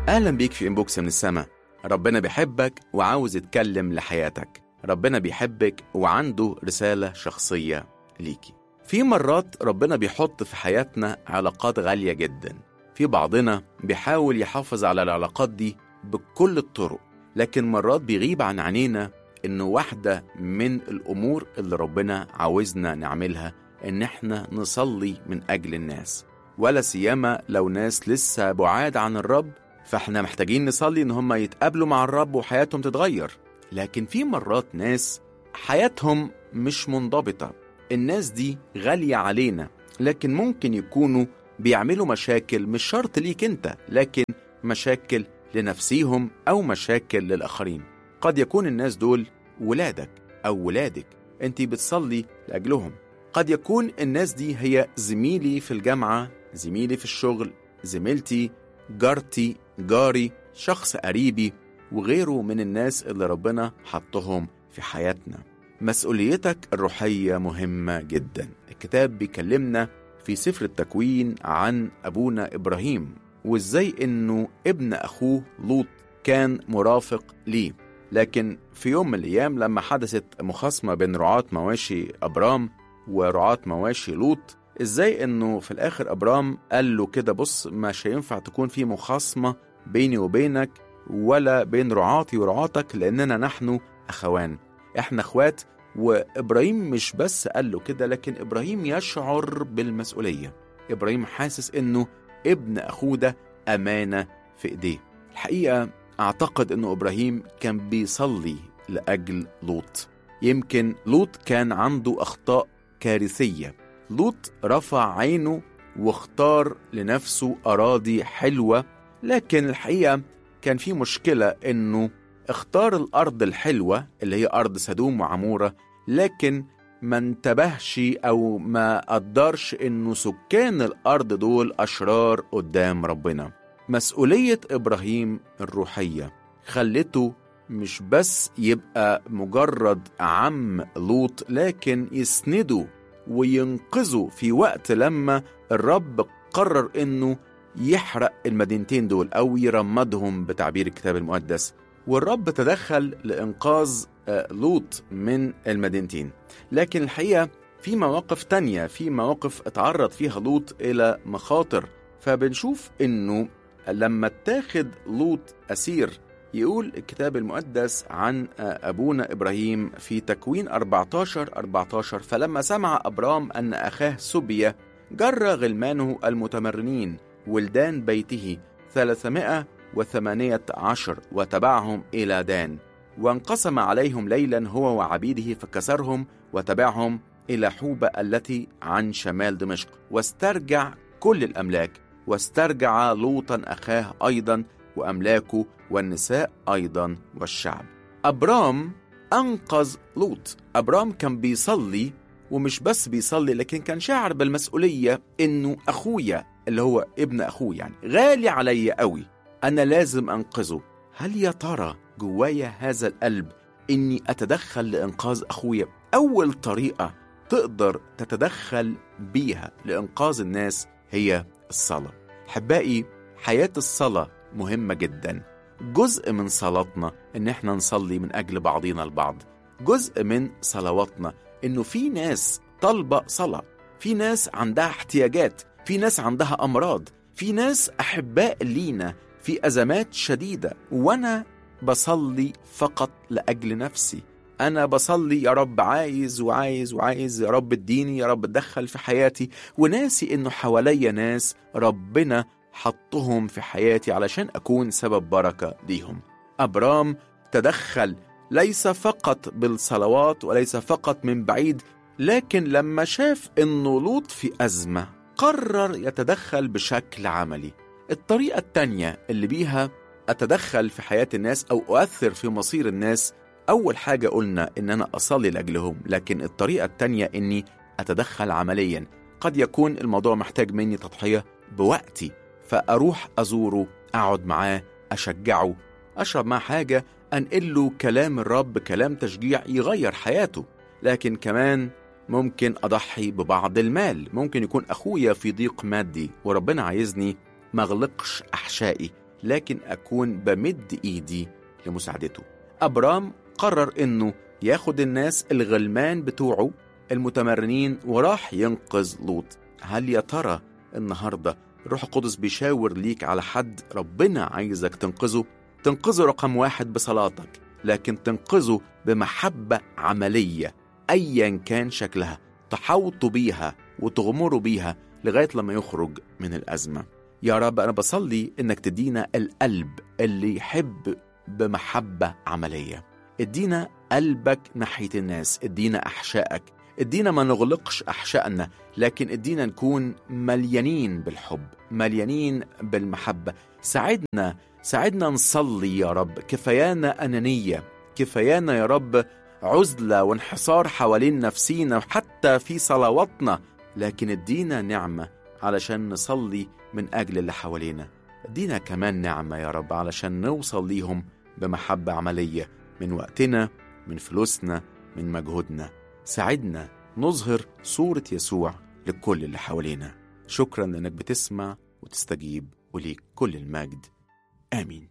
أهلا بيك في إنبوكس من السما ربنا بيحبك وعاوز يتكلم لحياتك ربنا بيحبك وعنده رسالة شخصية ليكي في مرات ربنا بيحط في حياتنا علاقات غالية جدا في بعضنا بيحاول يحافظ على العلاقات دي بكل الطرق لكن مرات بيغيب عن عينينا إنه واحدة من الأمور اللي ربنا عاوزنا نعملها إن إحنا نصلي من أجل الناس ولا سيما لو ناس لسه بعاد عن الرب فإحنا محتاجين نصلي إن هم يتقابلوا مع الرب وحياتهم تتغير لكن في مرات ناس حياتهم مش منضبطة الناس دي غالية علينا لكن ممكن يكونوا بيعملوا مشاكل مش شرط ليك انت لكن مشاكل لنفسيهم أو مشاكل للآخرين قد يكون الناس دول ولادك أو ولادك انت بتصلي لأجلهم قد يكون الناس دي هي زميلي في الجامعة زميلي في الشغل زميلتي جارتي جاري شخص قريبي وغيره من الناس اللي ربنا حطهم في حياتنا مسؤوليتك الروحية مهمة جدا الكتاب بيكلمنا في سفر التكوين عن أبونا إبراهيم وإزاي إنه ابن أخوه لوط كان مرافق ليه لكن في يوم من الأيام لما حدثت مخاصمة بين رعاة مواشي أبرام ورعاة مواشي لوط إزاي إنه في الآخر أبرام قال له كده بص مش هينفع تكون في مخاصمة بيني وبينك ولا بين رعاتي ورعاتك لأننا نحن أخوان إحنا أخوات وإبراهيم مش بس قال له كده لكن إبراهيم يشعر بالمسؤولية إبراهيم حاسس إنه ابن أخوه ده أمانة في إيديه الحقيقة أعتقد إنه إبراهيم كان بيصلي لأجل لوط يمكن لوط كان عنده أخطاء كارثية لوط رفع عينه واختار لنفسه أراضي حلوة لكن الحقيقة كان في مشكلة إنه اختار الأرض الحلوة اللي هي أرض سدوم وعمورة لكن ما انتبهش أو ما قدرش إنه سكان الأرض دول أشرار قدام ربنا مسؤولية إبراهيم الروحية خلته مش بس يبقى مجرد عم لوط لكن يسنده وينقذه في وقت لما الرب قرر إنه يحرق المدينتين دول أو يرمدهم بتعبير الكتاب المقدس والرب تدخل لإنقاذ لوط من المدينتين لكن الحقيقة في مواقف تانية في مواقف اتعرض فيها لوط إلى مخاطر فبنشوف إنه لما اتاخد لوط أسير يقول الكتاب المقدس عن أبونا إبراهيم في تكوين 14 14 فلما سمع أبرام أن أخاه سبية جر غلمانه المتمرنين ولدان بيته ثلاثمائة وثمانية عشر وتبعهم إلى دان وانقسم عليهم ليلا هو وعبيده فكسرهم وتبعهم إلى حوبة التي عن شمال دمشق واسترجع كل الأملاك واسترجع لوطا أخاه أيضا وأملاكه والنساء أيضا والشعب أبرام أنقذ لوط أبرام كان بيصلي ومش بس بيصلي لكن كان شاعر بالمسؤولية إنه أخويا اللي هو ابن أخوه يعني غالي عليا قوي أنا لازم أنقذه هل يا ترى جوايا هذا القلب إني أتدخل لإنقاذ أخويا أول طريقة تقدر تتدخل بيها لإنقاذ الناس هي الصلاة حبائي حياة الصلاة مهمة جدا جزء من صلاتنا إن إحنا نصلي من أجل بعضنا البعض جزء من صلواتنا إنه في ناس طالبة صلاة في ناس عندها احتياجات في ناس عندها أمراض في ناس أحباء لينا في أزمات شديدة وأنا بصلي فقط لأجل نفسي أنا بصلي يا رب عايز وعايز وعايز يا رب اديني يا رب اتدخل في حياتي وناسي إنه حواليا ناس ربنا حطهم في حياتي علشان أكون سبب بركة ليهم أبرام تدخل ليس فقط بالصلوات وليس فقط من بعيد لكن لما شاف إنه لوط في أزمة قرر يتدخل بشكل عملي الطريقة التانية اللي بيها أتدخل في حياة الناس أو أؤثر في مصير الناس أول حاجة قلنا إن أنا أصلي لأجلهم لكن الطريقة التانية إني أتدخل عمليا قد يكون الموضوع محتاج مني تضحية بوقتي فأروح أزوره أقعد معاه أشجعه أشرب معاه حاجة أنقل له كلام الرب كلام تشجيع يغير حياته لكن كمان ممكن أضحي ببعض المال ممكن يكون أخويا في ضيق مادي وربنا عايزني ما اغلقش أحشائي لكن أكون بمد إيدي لمساعدته أبرام قرر إنه ياخد الناس الغلمان بتوعه المتمرنين وراح ينقذ لوط هل يا ترى النهاردة الروح القدس بيشاور ليك على حد ربنا عايزك تنقذه تنقذه رقم واحد بصلاتك لكن تنقذه بمحبة عملية أيا كان شكلها تحوطوا بيها وتغمروا بيها لغاية لما يخرج من الأزمة يا رب أنا بصلي إنك تدينا القلب اللي يحب بمحبة عملية ادينا قلبك ناحية الناس ادينا أحشائك ادينا ما نغلقش أحشائنا لكن ادينا نكون مليانين بالحب مليانين بالمحبة ساعدنا ساعدنا نصلي يا رب كفايانا أنانية كفايانا يا رب عزلة وانحصار حوالين نفسينا وحتى في صلواتنا لكن ادينا نعمة علشان نصلي من أجل اللي حوالينا ادينا كمان نعمة يا رب علشان نوصل ليهم بمحبة عملية من وقتنا من فلوسنا من مجهودنا ساعدنا نظهر صورة يسوع لكل اللي حوالينا شكرا انك بتسمع وتستجيب وليك كل المجد امين